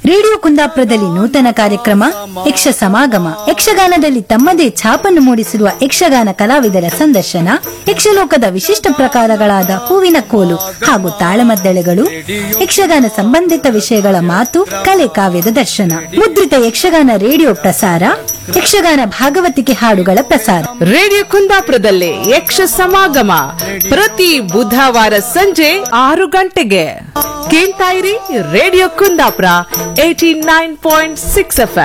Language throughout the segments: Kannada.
ರೇಡಿಯೋ ಕುಂದಾಪುರದಲ್ಲಿ ನೂತನ ಕಾರ್ಯಕ್ರಮ ಯಕ್ಷ ಸಮಾಗಮ ಯಕ್ಷಗಾನದಲ್ಲಿ ತಮ್ಮದೇ ಛಾಪನ್ನು ಮೂಡಿಸಿರುವ ಯಕ್ಷಗಾನ ಕಲಾವಿದರ ಸಂದರ್ಶನ ಯಕ್ಷಲೋಕದ ವಿಶಿಷ್ಟ ಪ್ರಕಾರಗಳಾದ ಹೂವಿನ ಕೋಲು ಹಾಗೂ ತಾಳಮದ್ದಳೆಗಳು ಯಕ್ಷಗಾನ ಸಂಬಂಧಿತ ವಿಷಯಗಳ ಮಾತು ಕಲೆ ಕಾವ್ಯದ ದರ್ಶನ ಮುದ್ರಿತ ಯಕ್ಷಗಾನ ರೇಡಿಯೋ ಪ್ರಸಾರ ಯಕ್ಷಗಾನ ಭಾಗವತಿಕೆ ಹಾಡುಗಳ ಪ್ರಸಾರ ರೇಡಿಯೋ ಕುಂದಾಪುರದಲ್ಲಿ ಯಕ್ಷ ಸಮಾಗಮ ಪ್ರತಿ ಬುಧವಾರ ಸಂಜೆ ಆರು ಗಂಟೆಗೆ ಕೇಳ್ತಾ ಇರಿ radio Kundapura eighty nine point six F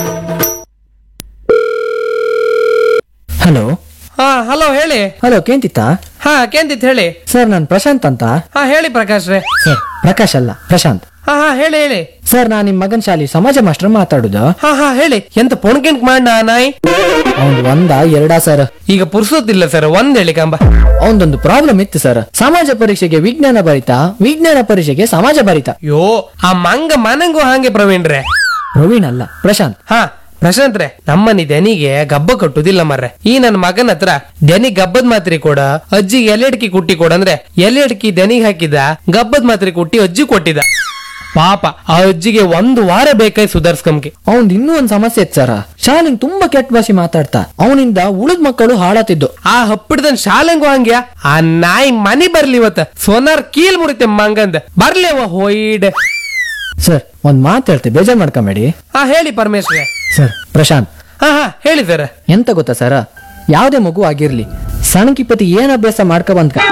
hello ಹಾ ಹಲೋ ಹೇಳಿ ಹಲೋ ಕೇಂತಿತ್ತ ಹಾ ಕೇಂದಿತ್ ಹೇಳಿ ಸರ್ ನಾನು ಪ್ರಶಾಂತ್ ಅಂತ ಹಾ ಹೇಳಿ ಪ್ರಕಾಶ್ ರೇ ಸರ್ ಪ್ರಕಾಶ್ ಅಲ್ಲ ಪ್ರಶಾಂತ್ ಹಾ ಹಾ ಹೇಳಿ ಹೇಳಿ ಸರ್ ನಾನು ನಿಮ್ಮ ಮಗನ ಶಾಲೆ ಸಮಾಜ ಮಾಸ್ಟರ್ ಮಾತಾಡುದು ಹಾ ಹಾ ಹೇಳಿ ಎಂತ ಪೊಣ್ಕೆಂಟ್ ಮಾಡ ನಾಯಿ ಅವ್ನ್ ಒಂದ ಎರಡಾ ಸರ್ ಈಗ ಪುರ್ಸೋತಿಲ್ಲ ಸರ್ ಒಂದ್ ಹೇಳಿ ಕಂಬ ಅವನದೊಂದು ಪ್ರಾಬ್ಲಮ್ ಇತ್ತು ಸರ್ ಸಮಾಜ ಪರೀಕ್ಷೆಗೆ ವಿಜ್ಞಾನ ಬರಿತ ವಿಜ್ಞಾನ ಪರೀಕ್ಷೆಗೆ ಸಮಾಜ ಬರಿತ ಯೋ ಆ ಮಂಗ ಮನಂಗೂ ಹಾಗೆ ಪ್ರವೀಣ್ ರೇ ಪ್ರವೀಣ್ ಅಲ್ಲ ಪ್ರಶಾಂತ್ ಹಾ ಪ್ರಶಾಂತ್ ರೇ ನಮ್ಮನಿ ದನಿಗೆ ಗಬ್ಬ ಕಟ್ಟುದಿಲ್ಲ ಮರ್ರೆ ಈ ನನ್ನ ಮಗನ ಹತ್ರ ದನಿ ಗಬ್ಬದ ಮಾತ್ರೆ ಕೊಡ ಅಜ್ಜಿ ಎಲೆಡ್ಕಿ ಕುಟ್ಟಿ ಕೊಡ ಅಂದ್ರೆ ಎಲೆಡ್ಕಿ ದನಿಗೆ ಹಾಕಿದ ಗಬ್ಬದ ಮಾತ್ರೆ ಕುಟ್ಟಿ ಅಜ್ಜಿ ಕೊಟ್ಟಿದ ಪಾಪ ಆ ಅಜ್ಜಿಗೆ ಒಂದು ವಾರ ಬೇಕಾಯ್ ಸುಧಾರ್ಸ್ಕಂಗೆ ಅವನ್ ಇನ್ನೂ ಒಂದ್ ಸಮಸ್ಯೆ ಇತ್ತು ಸರ್ ಶಾಲೆಂಗ್ ತುಂಬಾ ಕೆಟ್ಟ ಭಾಷೆ ಮಾತಾಡ್ತಾ ಅವನಿಂದ ಉಳಿದ ಮಕ್ಕಳು ಹಾಳಾತಿದ್ದು ಆ ಹಪ್ಪಿಡ್ದನ್ ಶಾಲೆಂಗು ಹಂಗ್ಯ ಆ ನಾಯಿ ಮನಿ ಬರ್ಲಿ ಇವತ್ತ ಸೋನಾರ್ ಕೀಲ್ ಮುರಿತೆ ಮಂಗಂದ ಬರ್ಲೇವ ಹೋಯ್ಡ್ ಸರ್ ಒಂದ್ ಮಾತು ಹೇಳ್ತೆ ಬೇಜಾರ್ ಮಾಡ್ಕೊಂಬೇಡಿ ಹಾ ಹೇಳಿ ಪರಮೇಶ್ವರ ಸರ್ ಪ್ರಶಾಂತ್ ಹಾ ಹಾ ಹೇಳಿ ಸರ್ ಎಂತ ಗೊತ್ತಾ ಸರ್ ಯಾವ್ದೇ ಮಗು ಆಗಿರ್ಲಿ ಸಣ್ಣಕಿಪತಿ ಏನ್ ಅಭ್ಯಾಸ ಮಾಡ್ಕೊ ಬಂದ್ಕ